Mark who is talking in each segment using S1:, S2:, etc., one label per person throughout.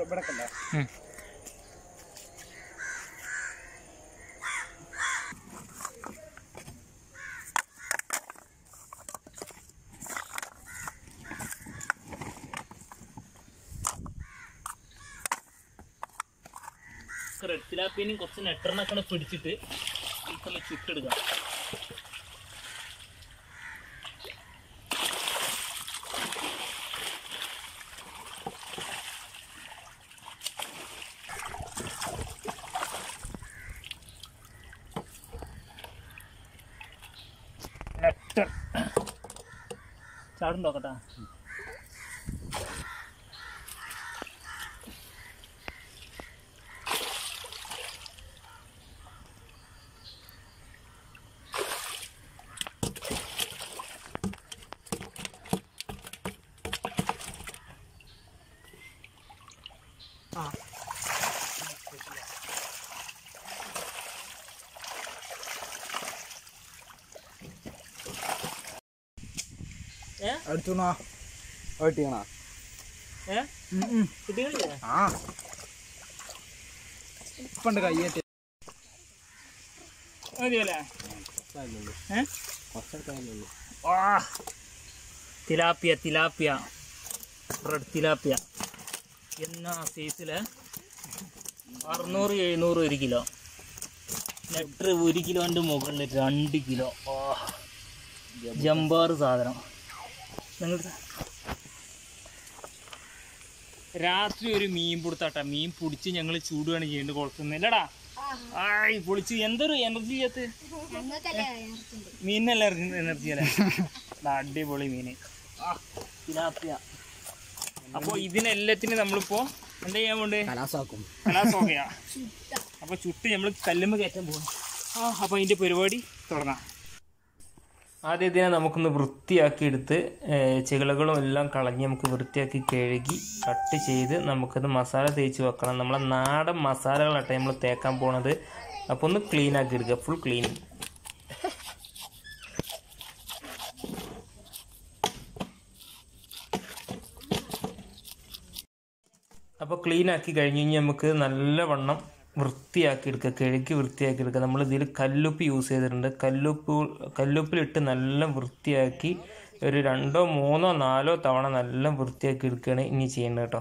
S1: ഇവിടെ കണ്ട
S2: ഉം. റെഡ് തിലാപ്പിയനും കുറച്ച് നെട്ടറിനൊക്കെ പിടിച്ചിട്ട് ഇതൊന്ന് ചുട്ടെടുക്കാം നെട്ടർ ചാടും നോക്കട്ടാ ഏ
S1: അടുത്തുണോ വെട്ടിക്കണോ
S2: ഏ കിട്ടിയില്ലേ
S1: ആ ഇപ്പണ്ട് കയ്യേറ്റി
S2: മതിയല്ലേ ഏ ആ തിലാപ്പിയ തിലാപ്പിയ റെഡ് തിലാപ്പിയ എന്നാ സൈസില് അറുന്നൂറ് എഴുന്നൂറ് ഒരു കിലോ നെട്ടർ ഒരു കിലോൻ്റെ മുകളിൽ രണ്ട് കിലോ ആ ജമ്പാറ് സാധനം നിങ്ങൾ രാത്രി ഒരു മീൻ പിടുത്താട്ടാ മീൻ പിടിച്ച് ഞങ്ങൾ ചൂടുകയാണ് ചെയ്യേണ്ടത് കുളത്തുനിന്നില്ലടാ ആയ് പൊളിച്ച് എന്തൊരു എനർജി ചെയ്യത്ത് മീനിനല്ല എനർജി അല്ലേ ദാ അടിപൊളി മീന് ആ, തിലാപ്പിയ അപ്പൊ ഇതിനെല്ലാത്തിനും നമ്മളിപ്പോ എന്താ ചെയ്യാൻ പോണ്ട്
S1: കലാസാക്കും
S2: കലാസോകയാ അപ്പൊ ചുട്ട് നമ്മൾ കല്ലുമ്മ കയറ്റാൻ പോകണം ആ അപ്പൊ അതിന്റെ പരിപാടി തുടങ്ങാം ആദ്യം ഇതിനെ നമുക്കൊന്ന് വൃത്തിയാക്കി എടുത്ത് ഏഹ്, ചികളകളും എല്ലാം കളഞ്ഞ് നമുക്ക് വൃത്തിയാക്കി കഴുകി കട്ട് ചെയ്ത് നമുക്കത് മസാല തേച്ച് വെക്കണം നമ്മളെ നാടൻ മസാലകളാട്ടെ നമ്മൾ തേക്കാൻ പോണത് അപ്പോൾ ഒന്ന് ക്ലീൻ ആക്കി എടുക്കുക ഫുൾ ക്ലീനിങ് അപ്പോൾ ക്ലീൻ ആക്കി കഴിഞ്ഞ് കഴിഞ്ഞാൽ നമുക്ക് നല്ലവണ്ണം വൃത്തിയാക്കി എടുക്കുക കഴുകി വൃത്തിയാക്കി എടുക്കുക നമ്മൾ ഇതിൽ കല്ലുപ്പ് യൂസ് ചെയ്തിട്ടുണ്ട് കല്ലുപ്പ് കല്ലുപ്പിലിട്ട് നല്ല വൃത്തിയാക്കി ഒരു രണ്ടോ മൂന്നോ നാലോ തവണ നല്ല വൃത്തിയാക്കി എടുക്കുകയാണ് ഇനി ചെയ്യേണ്ടത് കേട്ടോ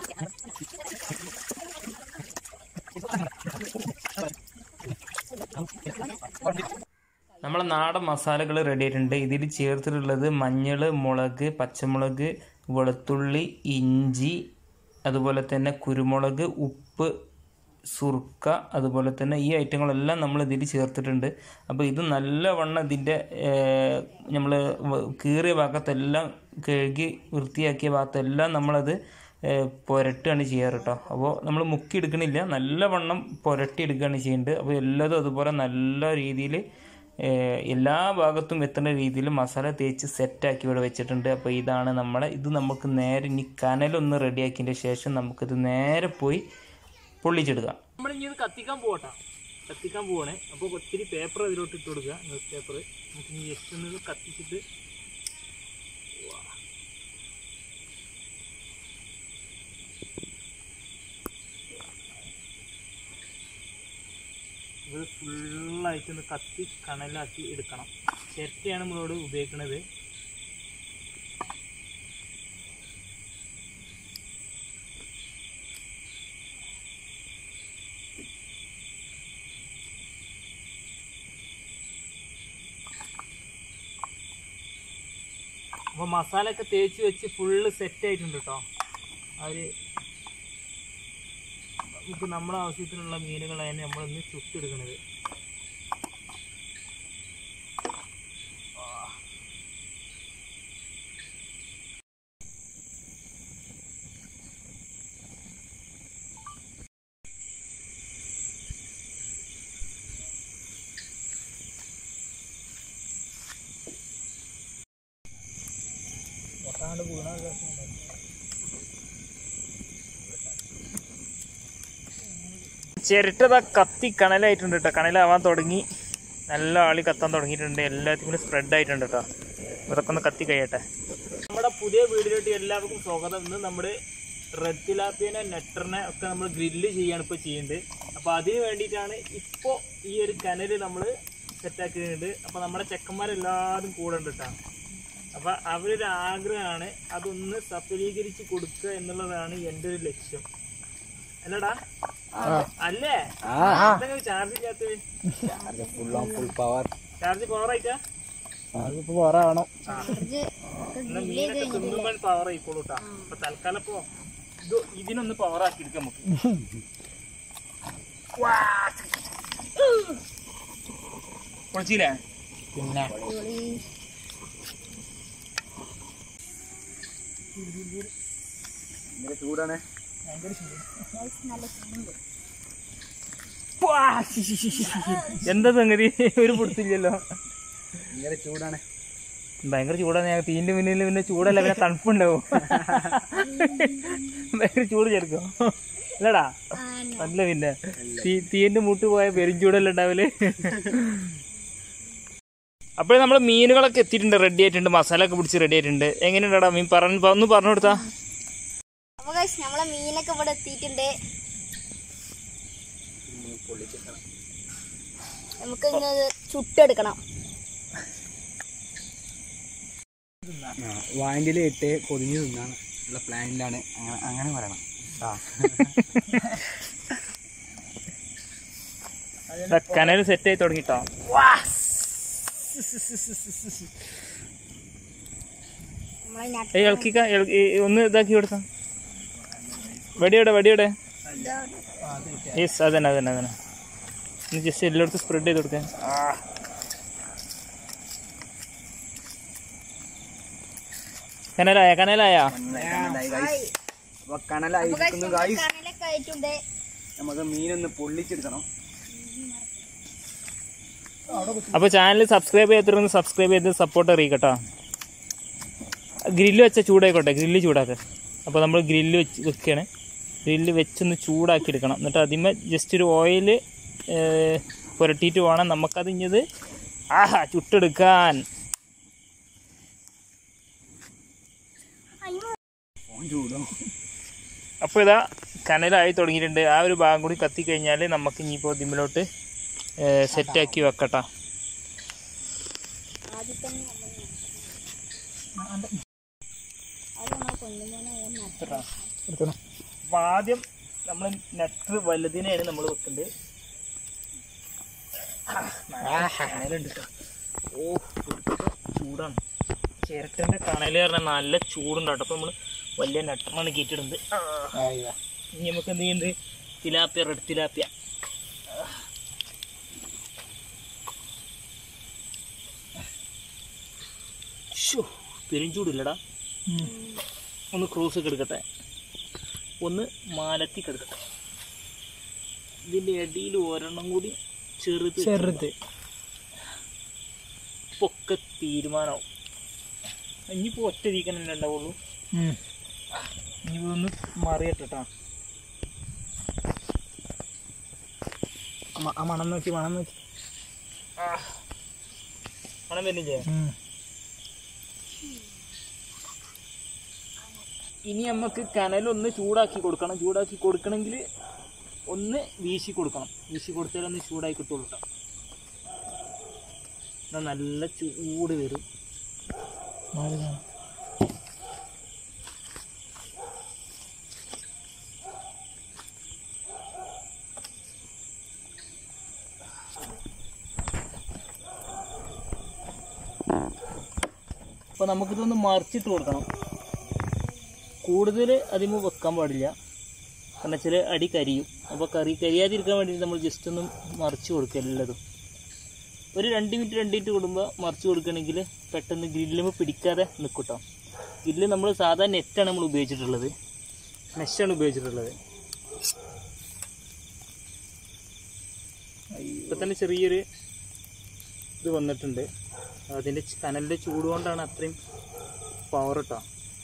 S2: നമ്മളെ നാടൻ മസാലകൾ റെഡി ആയിട്ടുണ്ട് ഇതിൽ ചേർത്തിട്ടുള്ളത് മഞ്ഞൾ മുളക് പച്ചമുളക് വെളുത്തുള്ളി ഇഞ്ചി അതുപോലെ തന്നെ കുരുമുളക് ഉപ്പ് സുർക്ക അതുപോലെ തന്നെ ഈ ഐറ്റങ്ങളെല്ലാം നമ്മൾ ഇതിൽ ചേർത്തിട്ടുണ്ട് അപ്പോൾ ഇത് നല്ലവണ്ണം ഇതിൻ്റെ നമ്മൾ കീറിയ ഭാഗത്തെല്ലാം കഴുകി വൃത്തിയാക്കിയ ഭാഗത്തെല്ലാം നമ്മളത് ഏഹ്, പുരട്ടുകയാണ് ചെയ്യാറ് കേട്ടോ അപ്പോൾ നമ്മൾ മുക്കി എടുക്കണില്ല നല്ലവണ്ണം പുരട്ടി എടുക്കുകയാണ് ചെയ്യുന്നത് അപ്പോൾ എല്ലാതും അതുപോലെ നല്ല രീതിയിൽ ഏഹ് എല്ലാ ഭാഗത്തും എത്തുന്ന രീതിയിൽ മസാല തേച്ച് സെറ്റാക്കി ഇവിടെ വെച്ചിട്ടുണ്ട് അപ്പോൾ ഇതാണ് നമ്മളെ ഇത് നമുക്ക് നേരെ ഇനി കനലൊന്ന് റെഡിയാക്കിയതിൻ്റെ ശേഷം നമുക്കിത് നേരെ പോയി പൊള്ളിച്ചെടുക്കാം നമ്മൾ ഇനി ഇത് കത്തിക്കാൻ പോകട്ടെ കത്തിക്കാൻ പോവാണ് അപ്പോൾ ഒത്തിരി പേപ്പർ അതിലോട്ട് ഇട്ട് കൊടുക്കുക ന്യൂസ് പേപ്പർ നമുക്ക് ഇനി ജസ്റ്റ് ഒന്ന് ഇത് കത്തിച്ചിട്ട് ഇത് ഫുള്ളായിട്ട് ഒന്ന് കത്തി കണലാക്കി എടുക്കണം ചിരട്ടയാണ് നമ്മളോട് ഉപയോഗിക്കുന്നത് അപ്പോൾ മസാല ഒക്കെ തേച്ച് വെച്ച് ഫുള്ള് സെറ്റ് ആയിട്ടുണ്ട് കേട്ടോ അവർ നമുക്ക് നമ്മുടെ ആവശ്യത്തിനുള്ള മീനുകളാണ് നമ്മളിന്ന് ചുട്ടെടുക്കുന്നത് ചിരട്ടത കത്തി കണലായിട്ടുണ്ട് കേട്ടോ കണലാവാൻ തുടങ്ങി നല്ല ആളി കത്താൻ തുടങ്ങിയിട്ടുണ്ട് എല്ലാത്തിനും സ്പ്രെഡ് ആയിട്ടുണ്ട് കേട്ടോ ഇതൊക്കെ ഒന്ന് കത്തി കഴിയട്ടെ നമ്മുടെ പുതിയ വീടിലോട്ട് എല്ലാവർക്കും സ്വാഗതം ഇന്ന് നമ്മുടെ റെഡ് തിലാപ്പിയനെ നെട്ടറിനെ ഒക്കെ നമ്മൾ ഗ്രില്ല് ചെയ്യാണ് ഇപ്പോൾ ചെയ്യുന്നത് അപ്പോൾ അതിന് വേണ്ടിയിട്ടാണ് ഇപ്പോൾ ഈ ഒരു കനല് നമ്മൾ സെറ്റാക്കിയിട്ടുണ്ട് അപ്പോൾ നമ്മുടെ ചെക്കന്മാരെല്ലാവരും കൂടെ ഉണ്ട് കേട്ടോ അപ്പോൾ അവരൊരു ആഗ്രഹമാണ് അതൊന്ന് സഫലീകരിച്ച് കൊടുക്കുക എന്നുള്ളതാണ് എൻ്റെ ഒരു ലക്ഷ്യം അല്ലടാ അല്ലേ ചാർജ് ഇല്ലാത്തത്
S1: full on full power
S2: charge പവറായിട്ടാ
S1: അതിപ്പോ പോരാണോ
S2: എന്നാ മീനൊക്കെ തിന്നുമ്പോൾ പവർ ആയിക്കോളൂ കേട്ടോ അപ്പൊ തൽക്കാലം ഇപ്പൊ ഇത് ഇതിനൊന്ന് പവർ ആക്കി എടുക്കാം നമുക്ക് വാ. പൊളിച്ചില്ലേ
S1: പിന്നെ ഭയങ്കര ചൂടാണ്
S2: വാ. എന്താ സംഗതി ഒരു പിടുത്തില്ലല്ലോ
S1: ഭയങ്കര ചൂടാണ്
S2: ഭയങ്കര ചൂടാണ് ഞാൻ തീന്റെ മുന്നിൽ പിന്നെ ചൂടല്ല പിന്നെ തണുപ്പുണ്ടാവും ഭയങ്കര ചൂട് ചേർക്കും അല്ലടാ അല്ല പിന്നെ തീ തീന്റെ മുട്ട് പോയ പെരും ചൂടല്ല ഉണ്ടാവല് അപ്പോൾ നമ്മൾ മീനുകളൊക്കെ എത്തിയിട്ടുണ്ട് റെഡി ആയിട്ടുണ്ട് മസാല ഒക്കെ പിടിച്ച് റെഡി ആയിട്ടുണ്ട് എങ്ങനെയുണ്ടാ മീൻ പറഞ്ഞു ഒന്ന് പറഞ്ഞു കൊടുത്താ
S3: അപ്പൊ guys, നമ്മളെ മീനൊക്കെ ഇവിടെ എത്തിയിട്ടുണ്ട് നമുക്ക് ഇന്ന് ഇത് ചുട്ടെടുക്കണം
S1: വാങ്ങില് ഇട്ട് പൊതിഞ്ഞ് തിന്നാണ് ഉള്ള പ്ലാനിലാണ് അങ്ങനെ അങ്ങനെ പറയണം ആ
S2: കനൽ സെറ്റ് ആയി തുടങ്ങിട്ടോ
S3: നമ്മളെ നട്ട്
S2: ഏയ് ഇളക്കിക്ക ഇളക്കി ഒന്ന് ഇതാക്കി കൊടുത്ത വെടിയോടെ വെടിയോടെ യെസ് അതന്നെ അതന്നെ അതന്നെ ഒന്ന് ജസ്റ്റ് എല്ലായിടത്തും സ്പ്രെഡ് ചെയ്ത് കൊടുക്കാൻ കനലായ കനലായ
S1: അപ്പൊ കണലായിരിക്കുന്നു ഗായ്സ്
S3: കനലൊക്കെ ആയിട്ടുണ്ട്
S1: നമുക്ക് മീനൊന്ന് പൊള്ളിച്ചെടുക്കണം
S2: അപ്പോൾ ചാനൽ സബ്സ്ക്രൈബ് ചെയ്യാത്തവരൊന്ന് സബ്സ്ക്രൈബ് ചെയ്ത് സപ്പോർട്ട് അറിയിക്കട്ടോ ഗ്രില്ല് വെച്ച ചൂടായിക്കോട്ടെ ഗ്രില്ല് ചൂടാക്കുക അപ്പോൾ നമ്മൾ ഗ്രില്ല് വെച്ച് വെക്കുകയാണ് ഗ്രില്ല് വെച്ചൊന്ന് ചൂടാക്കി എടുക്കണം എന്നിട്ട് അതിന്മേ ജസ്റ്റ് ഒരു ഓയിൽ പുരട്ടിയിട്ട് വേണം നമുക്കത് ഇഞ്ഞത് ആഹാ ചുട്ടെടുക്കാൻ
S1: ഫോൺ ചൂടോ
S2: അപ്പോൾ ഇതാ കനലായി തുടങ്ങിയിട്ടുണ്ട് ആ ഒരു ഭാഗം കൂടി കത്തിക്കഴിഞ്ഞാൽ നമുക്ക് ഇനിയിപ്പോൾ ഇതിമ്മിലോട്ട് സെറ്റാക്കി വെക്കട്ടോ
S3: ആദ്യം തന്നെ നമ്മൾ അത് നമ്മളെ കൊണ്ടുപോകുന്ന നട്ട്
S2: അപ്പോൾ ആദ്യം നമ്മൾ നെറ്റ് വലുതിനെയാണ് നമ്മൾ വെക്കുന്നത് കനലുണ്ട് ട്ടോ. ഓ ഇതൊക്കെ ചൂടാണ് ചിരട്ടൻ്റെ കനൽ പറഞ്ഞാൽ നല്ല ചൂടുണ്ടാട്ടോ അപ്പോൾ നമ്മൾ വലിയ നെട്ടറാണ് കയറ്റിടുന്നത് ഇനി നമുക്ക് എന്ത് ചെയ്യുന്നത് തിലാപ്പിയ റെഡ് തിലാപ്പിയ ഷോ പെരുംചൂടില്ലടാ ഒന്ന് ക്രോസ് ഒക്കെ എടുക്കട്ടെ ഒന്ന് മാലത്തി കിടക്കട്ടെ ഇതിൻ്റെ ഇടയിൽ ഒരെണ്ണം കൂടി ചെറുത്
S1: ചെറുത്
S2: പൊക്കെ തീരുമാനമാവും ഇനിയിപ്പോൾ ഒറ്റ വീക്കൻ തന്നെ ഉണ്ടാവുള്ളൂ ഇനി ഇതൊന്ന് മറിയട്ടെട്ടാ
S1: ആ മണം നോക്കി മണം നോക്കി
S2: മണം വരുന്നില്ലേ ഇനി നമുക്ക് കനലൊന്ന് ചൂടാക്കി കൊടുക്കണം ചൂടാക്കി കൊടുക്കണമെങ്കിൽ ഒന്ന് വീശി കൊടുക്കണം വീശി കൊടുത്താലേ ഒന്ന് ചൂടായി കിട്ടുള്ളൂ കേട്ടോ എന്നാ നല്ല ചൂട് വരും അപ്പോൾ നമുക്കിതൊന്ന് മറിച്ചിട്ട് കൊടുക്കണം കൂടുതൽ അതിമ വെക്കാൻ പാടില്ല കാരണം വെച്ചാൽ അടി കരിയും അപ്പോൾ കറി കരിയാതിരിക്കാൻ വേണ്ടി നമ്മൾ ജസ്റ്റ് ഒന്ന് മറിച്ച് കൊടുക്കുക എല്ലാതും ഒരു രണ്ട് മിനിറ്റ് രണ്ട് മിനിറ്റ് കൂടുമ്പോൾ മറിച്ച് കൊടുക്കണമെങ്കിൽ പെട്ടെന്ന് ഗ്രില്ലുമ്പോൾ പിടിക്കാതെ നിൽക്കും കേട്ടോ ഗ്രില്ല് നമ്മൾ സാധാ നെറ്റാണ് നമ്മൾ ഉപയോഗിച്ചിട്ടുള്ളത് മെഷാണ് ഉപയോഗിച്ചിട്ടുള്ളത് ഇപ്പം തന്നെ ചെറിയൊരു ഇത് വന്നിട്ടുണ്ട് അതിൻ്റെ കനലിൻ്റെ ചൂട് കൊണ്ടാണ് അത്രയും പവർ കേട്ടോ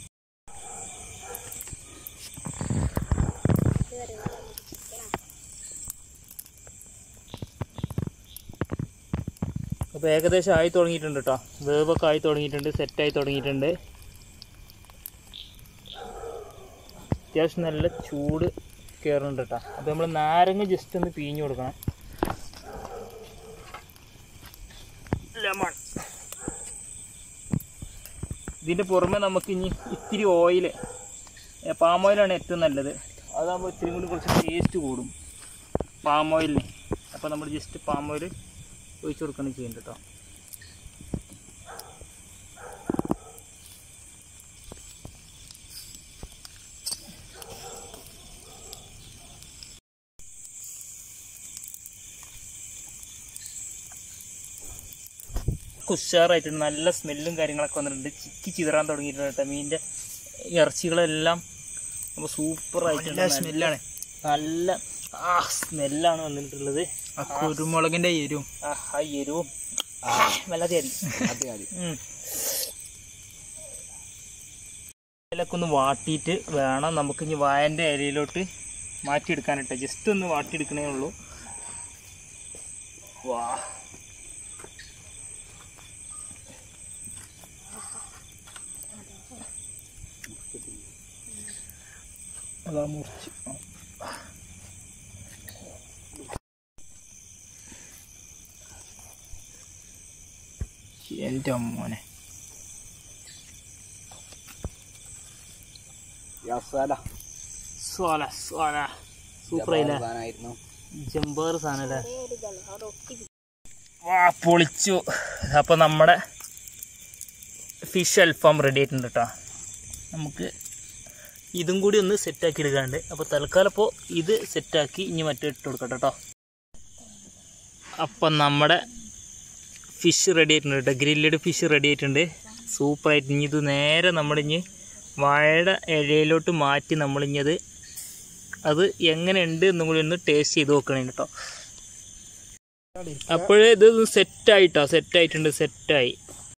S2: അപ്പോൾ ഏകദേശം ആയി തുടങ്ങിയിട്ടുണ്ട് കേട്ടോ വേവൊക്കെ ആയി തുടങ്ങിയിട്ടുണ്ട് സെറ്റായി തുടങ്ങിയിട്ടുണ്ട് അത്യാവശ്യം നല്ല ചൂട് കയറുന്നുണ്ട് കേട്ടോ അപ്പോൾ നമ്മൾ നാരങ്ങ ജസ്റ്റ് ഒന്ന് പിഴിഞ്ഞു കൊടുക്കണം ലെമൺ ഇതിൻ്റെ പുറമെ നമുക്ക് ഇനി ഇത്തിരി ഓയിൽ പാം ഓയിലാണ് ഏറ്റവും നല്ലത് അതാകുമ്പോൾ ഇത്തിരി കൂടി കുറച്ച് ടേസ്റ്റ് കൂടും പാം ഓയിലിന് അപ്പോൾ നമ്മൾ ജസ്റ്റ് പാം ഓയിൽ ഒഴിച്ച് കൊടുക്കണം ചെയ്യുന്നുണ്ട് കേട്ടോ ഉഷാറായിട്ടുണ്ട് നല്ല സ്മെല്ലും കാര്യങ്ങളൊക്കെ വന്നിട്ടുണ്ട് ചിക്കി ചിതറാൻ തുടങ്ങിയിട്ടുണ്ട് കേട്ടോ മീനിൻ്റെ ഇറച്ചികളെല്ലാം അപ്പോൾ സൂപ്പർ ആയിട്ടുണ്ട്
S1: സ്മെല്ലാണ്
S2: നല്ല ആ സ്മെല്ലാണ് വന്നിട്ടുള്ളത്
S1: ആ കുരുമുളകിന്റെ എരിവും
S2: ആ ആ എരിവും വല്ലാതെ അരി
S1: അതെ അതെ
S2: ഇതിലൊക്കെ ഒന്ന് വാട്ടിയിട്ട് വേണം നമുക്ക് ഇനി വായൻ്റെ ഇലയിലോട്ട് മാറ്റിയെടുക്കാനിട്ട് ജസ്റ്റ് ഒന്ന് വാട്ടിയെടുക്കണേ ഉള്ളൂ വാ അതാ മുറിച്ച്
S1: എൻ്റെ മോനെ യസാല
S2: സോല സോല സൂപ്പർ ആയില്ലേ
S1: സാധനമായിരുന്നു
S2: ജമ്പേർ സാധനല്ലേ വാ പൊളിച്ചു അപ്പോൾ നമ്മുടെ ഫിഷ് അൽഫാം റെഡി ആയിട്ടുണ്ട് കേട്ടോ നമുക്ക് ഇതും കൂടി ഒന്ന് സെറ്റാക്കി എടുക്കാണ്ട് അപ്പോൾ തൽക്കാലം ഇപ്പോൾ ഇത് സെറ്റാക്കി ഇനി മറ്റേ ഇട്ട് കൊടുക്കട്ടെ കേട്ടോ അപ്പം നമ്മുടെ ഫിഷ് റെഡി ആയിട്ടുണ്ട് കേട്ടോ ഗ്രില്ലഡ് ഫിഷ് റെഡി ആയിട്ടുണ്ട് സൂപ്പറായിട്ട് ഇനി ഇത് നേരെ നമ്മളിഞ്ഞ് വാഴയുടെ ഇലയിലോട്ട് മാറ്റി നമ്മളിഞ്ഞത് അത് എങ്ങനെയുണ്ട് എന്നും കൂടി ഒന്ന് ടേസ്റ്റ് ചെയ്ത് നോക്കണേ കേട്ടോ അപ്പോഴേ ഇത് സെറ്റായിട്ടോ സെറ്റായിട്ടുണ്ട് സെറ്റായി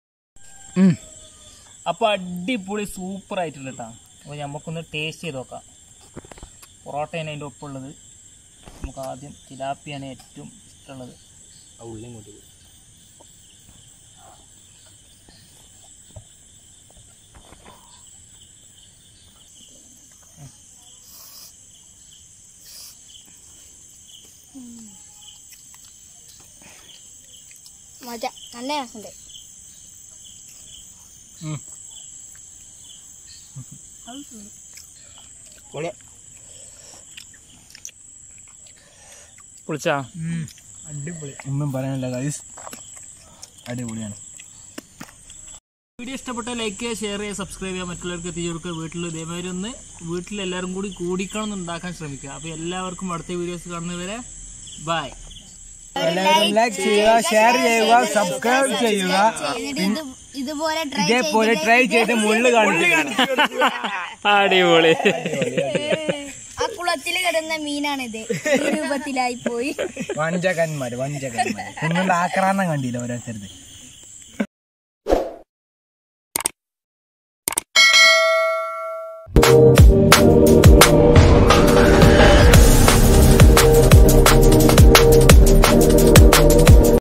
S2: അപ്പോൾ അടിപൊളി സൂപ്പർ ആയിട്ടുണ്ട് കേട്ടോ അപ്പോൾ നമുക്കൊന്ന് ടേസ്റ്റ് ചെയ്ത് നോക്കാം പൊറോട്ടയാണ് അതിൻ്റെ ഒപ്പമുള്ളത് നമുക്ക് ആദ്യം തിലാപ്പിയാണ് ഏറ്റവും ഇഷ്ടമുള്ളത്
S1: ആ ഉള്ളി കൂട്ടി
S3: മജ നല്ല രസമുണ്ട്
S1: പൊളിയാ
S2: പൊളിച്ചാ
S1: അടിപൊളി ഒന്നും പറയാനില്ല ഗൈസ് അടിപൊളിയാണ്
S2: വീഡിയോ ഇഷ്ടപ്പെട്ട ലൈക്ക് ചെയ്യുക ഷെയർ ചെയ്യുക സബ്സ്ക്രൈബ് ചെയ്യുക മറ്റുള്ളവർക്ക് എത്തിച്ചു കൊടുക്കുക വീട്ടിൽ ഇതേമാതിരി ഒന്ന് വീട്ടിൽ എല്ലാവരും കൂടി കൂടിക്കണം എന്ന് ഉണ്ടാക്കാൻ ശ്രമിക്കുക അപ്പോൾ എല്ലാവർക്കും അടുത്ത വീഡിയോസ് കാണുന്നവരെ ബൈ
S1: എല്ലാവരും ലൈക്ക് ചെയ്യുക ഷെയർ ചെയ്യുക സബ്സ്ക്രൈബ് ചെയ്യുക
S3: എന്നിട്ട് ഇത് ഇതുപോലെ ട്രൈ
S1: ഇതേപോലെ ട്രൈ ചെയ്ത് മുള്ളു കാണിച്ചു
S2: അടിപൊളി
S3: ആ കുളത്തിൽ കിടന്ന മീനാണിത് ഈ രൂപത്തിലായി പോയി
S1: വഞ്ചകന്മാര് വഞ്ചകന്മാര് നിങ്ങളുടെ ആക്രാന്തം കണ്ടില്ല ഓരോരുത്തരുത്
S4: Thank